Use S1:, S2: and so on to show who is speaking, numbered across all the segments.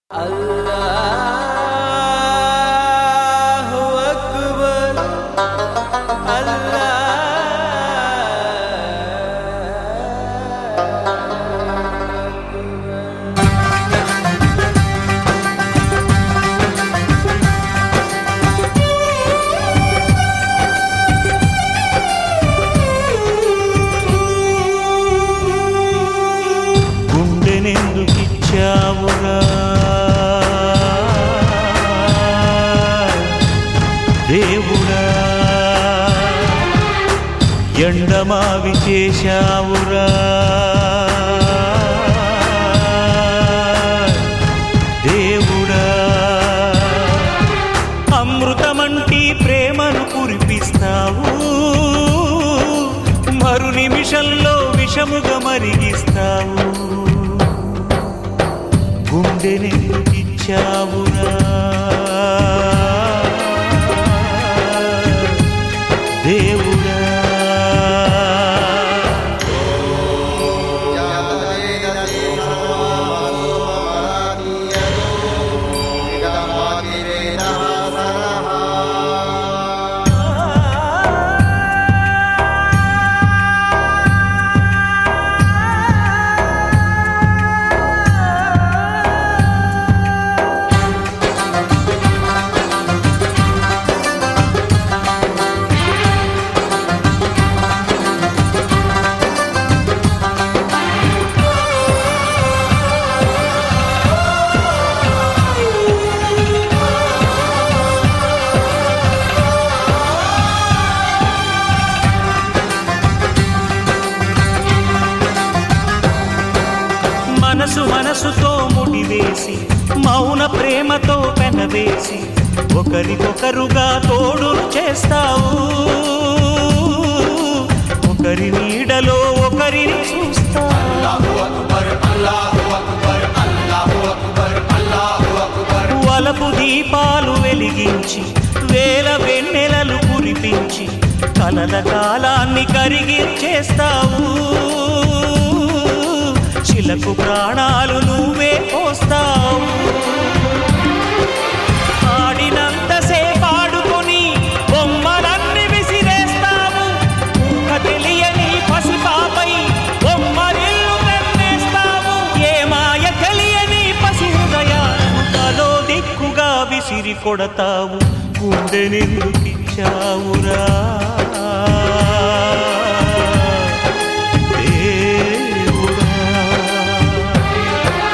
S1: అల్లాహు అక్బర్
S2: గుండెనెందుకిచ్చావురా దేవుడా ఎండమావి చేశావురా దేవుడా అమృతమంటి ప్రేమను కురిపిస్తావు మరు నిమిషంలో విషముగా మరిగిస్తావు గుండెని ఇచ్చావురా దేవుడా మనసు మనసుతో ముడివేసి మౌన ప్రేమతో పెనవేసి ఒకరికొకరుగా తోడును చేస్తావు ఒకరి నీడలో ఒకరిని చూస్తావు వలపు దీపాలు వెలిగించి వేల వెన్నెలలు కురిపించి కలల కాలాన్ని కరిగించేస్తావు చిలకు ప్రాణాలు నువ్వే పోస్తావు ఆడినంతసేపు ఆడుకొని బొమ్మలన్నీ విసిరేస్తావు ఊహ తెలియని పసిపాపై బొమ్మరిల్లు కన్నేస్తావు ఏ మాయ తెలియని పసి హృదయాలను తలో దిక్కుగా విసిరి కొడతావు గుండెనెందుకిచ్చావురా దేవుడా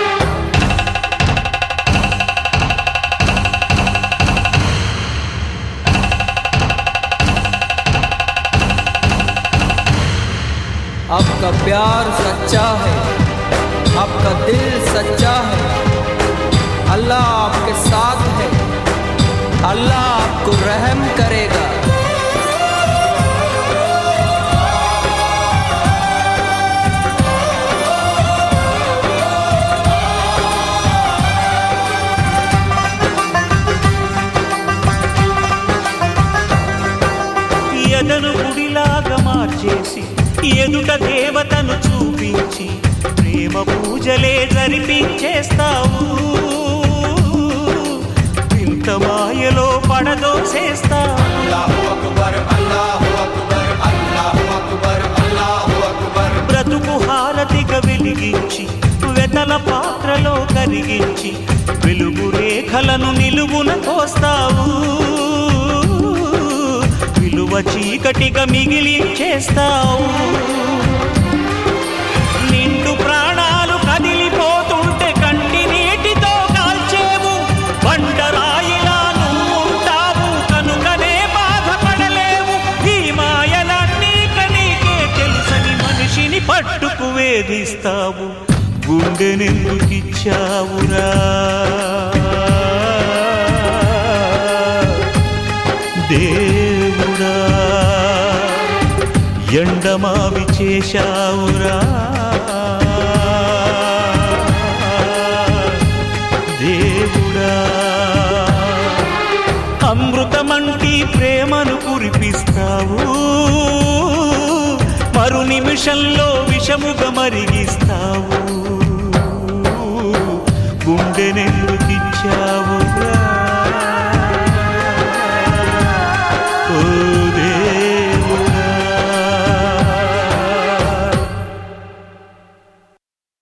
S1: आपका प्यार सच्चा है आपका दिल सच्चा है अल्लाह आपके साथ है अल्लाह आपको रहम करेगा
S2: ఎదను గుడిలాగా మార్చేసి ఎదుట దేవతను చూపించి ప్రేమ పూజలే జరిపించేస్తావు ఇంత మాయలో పడదోసేస్తావు బ్రతుకు హారతిగా వెలిగించి వెతల పాత్రలో కరిగించి వెలుగు రేఖలను నిలువున కోస్తావు విలువ చీకటిగా మిగిలి చేస్తావు నిండు ప్రాణాలు కదిలిపోతుంటే కంటి నీటితో కాల్చేవు బండరాయిలా నువ్వు ఉంటావు కనుకనే బాధపడలేవు ఈ మాయలన్నీ కనీకే తెలుసని మనిషిని పట్టుకు వేధిస్తావు గుండెనెందుకిచ్చావురా దేవుడా ఎండమావి చేశావురా దేవుడా అమృతమంటి ప్రేమను కురిపిస్తావు మరు నిమిషంలో విషముగా మరిగిస్తావు గుండెనెందు బ్రతుకిచ్చావురా